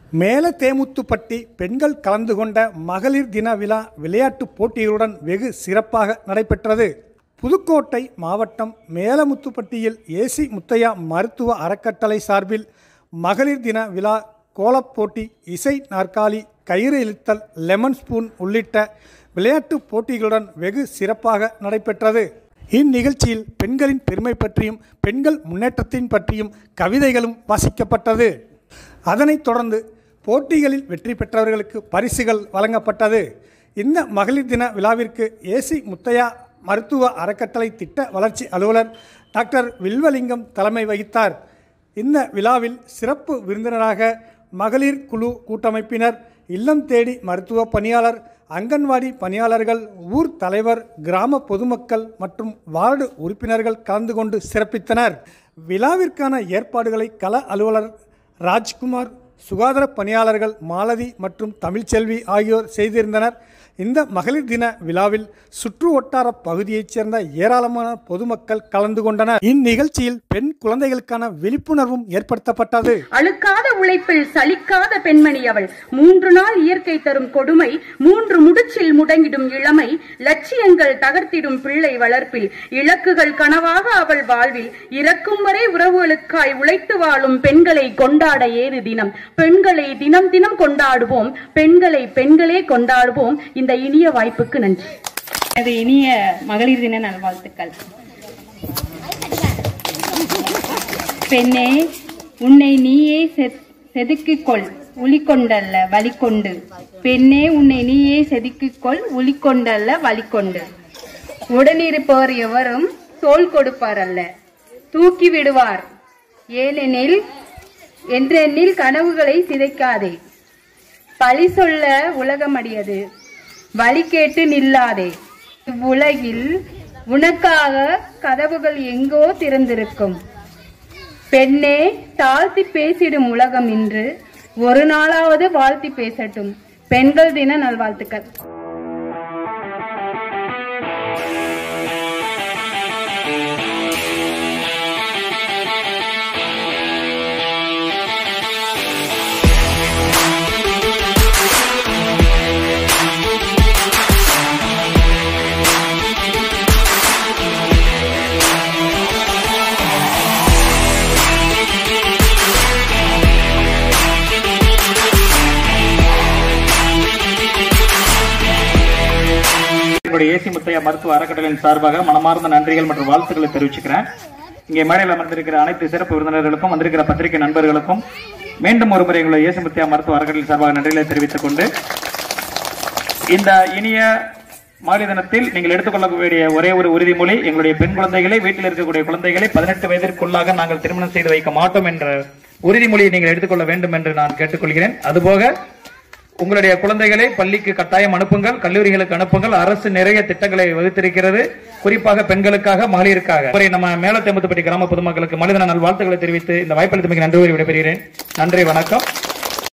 மேலதேமுத்துப்பட்டி பெண்கள் கலந்து கொண்ட மகளிர் தின விழா விளையாட்டுப் போட்டிகளுடன் வெகு சிறப்பாக நடைபெற்றது புதுக்கோட்டை மாவட்டம் மேலமுத்துப்பட்டியில் ஏசி முத்தையா மருத்துவ அறக்கட்டளை சார்பில் மகளிர் தின விழா கோலப்போட்டி இசை நாற்காலி கயிறு இழுத்தல் லெமன் ஸ்பூன் உள்ளிட்ட விளையாட்டுப் போட்டிகளுடன் வெகு சிறப்பாக நடைபெற்றது இந்நிகழ்ச்சியில் பெண்களின் பெருமை பற்றியும் பெண்கள் முன்னேற்றத்தின் பற்றியும் கவிதைகளும் வாசிக்கப்பட்டது அதனைத் தொடர்ந்து போட்டிகளில் வெற்றி பெற்றவர்களுக்கு பரிசுகள் வழங்கப்பட்டது இந்த மகளிர் தின விழாவிற்கு ஏசி முத்தையா மருத்துவ அறக்கட்டளை திட்ட வளர்ச்சி அலுவலர் டாக்டர் வில்வலிங்கம் தலைமை வகித்தார் இந்த விழாவில் சிறப்பு விருந்தினராக மகளிர் குழு கூட்டமைப்பினர் இல்லம் தேடி மருத்துவ பணியாளர் அங்கன்வாடி பணியாளர்கள் ஊர் தலைவர் கிராம பொதுமக்கள் மற்றும் வார்டு உறுப்பினர்கள் கலந்து கொண்டு சிறப்பித்தனர் விழாவிற்கான ஏற்பாடுகளை கள அலுவலர் ராஜ்குமார் சுகாதார பணியாளர்கள் மாலதி மற்றும் தமிழ்ச்செல்வி ஆகியோர் செய்திருந்தனர் இந்த மகளிர் தின விழாவில் சுற்று வட்டார பகுதியைச் சேர்ந்த ஏராளமான பொதுமக்கள் கலந்து கொண்டனர் இந்நிகழ்ச்சியில் பெண் குழந்தைகளுக்கான விழிப்புணர்வும் ஏற்படுத்தப்பட்டது அழுக்காத உழைப்பில் சலிக்காத பெண்மணி அவள் மூன்று நாள் இயற்கை தரும் கொடுமை மூன்று முடிச்சில் முடங்கிடும் இளமை லட்சியங்கள் தகர்த்திடும் பிள்ளை வளர்ப்பில் இலக்குகள் கனவாக அவள் வாழ்வில் இறக்கும் வரை உறவுகளுக்காய் உழைத்து வாழும் பெண்களை கொண்டாட ஏறு தினம் பெண்களை தினம் தினம் கொண்டாடுவோம் பெண்களை பெண்களே கொண்டாடுவோம் இந்த இனிய வாய்ப்புக்கு நன்றி எனது இனிய மகளிர் தின நல்வாழ்த்துக்கள் பெண்ணே உன்னை நீயே செ- செதுக்கிக் கொள் உளிக்கொண்டல்ல வழிகொண்டு பெண்ணே உன்னை நீயே செதுக்கிக் கொள் உளிக்கொண்டல்ல வழிகொண்டு உடனிருப்பவர் எவரும் தோள் கொடுப்பார் அல்ல தூக்கி விடுவார் ஏனெனில் என்றெண்ணில் கனவுகளை சிதைக்காதே பழி சொல்ல உலகம் அடியது வழி கேட்டு நில்லாதே இவ்வுலகில் உனக்காக கதவுகள் எங்கோ திறந்திருக்கும் பெண்ணே தாழ்த்தி பேசிடும் உலகம் இன்று ஒரு நாளாவது வாழ்த்தி பேசட்டும் பெண்கள் தின நல்வாழ்த்துக்கள் என்னுடைய ஏசி முத்தையா மருத்துவ அறக்கட்டளையின் சார்பாக மனமார்ந்த நன்றிகள் மற்றும் வாழ்த்துக்களை தெரிவிச்சுக்கிறேன் இங்கே மேடையில் அமர்ந்திருக்கிற அனைத்து சிறப்பு விருந்தினர்களுக்கும் வந்திருக்கிற பத்திரிகை நண்பர்களுக்கும் மீண்டும் ஒருமுறை எங்களுடைய ஏசி முத்தையா மருத்துவ அறக்கட்டளை சார்பாக நன்றிகளை தெரிவித்துக் கொண்டு இந்த இனிய மாலை தினத்தில் நீங்கள் எடுத்துக்கொள்ளக்கூடிய ஒரே ஒரு உறுதிமொழி எங்களுடைய பெண் குழந்தைகளை வீட்டில் இருக்கக்கூடிய குழந்தைகளை பதினெட்டு வயதிற்குள்ளாக நாங்கள் திருமணம் செய்து வைக்க மாட்டோம் என்ற உறுதிமொழியை நீங்கள் எடுத்துக்கொள்ள வேண்டும் என்று நான் கேட்டுக்கொள்கிறேன் அதுபோக உங்களுடைய குழந்தைகளை பள்ளிக்கு கட்டாயம் அனுப்புங்கள் கல்லூரிகளுக்கு அனுப்புங்கள் அரசு நிறைய திட்டங்களை வகுத்திருக்கிறது குறிப்பாக பெண்களுக்காக மகளிருக்காக ஒரே நம்ம மேலத்தெம்பத்துப்பட்டி கிராம பொதுமக்களுக்கு மனிதன நல் வாழ்த்துக்களை தெரிவித்து இந்த வாய்ப்பளித்தமைக்கு நன்றி கூறி விடைபெறுகிறேன் நன்றி வணக்கம்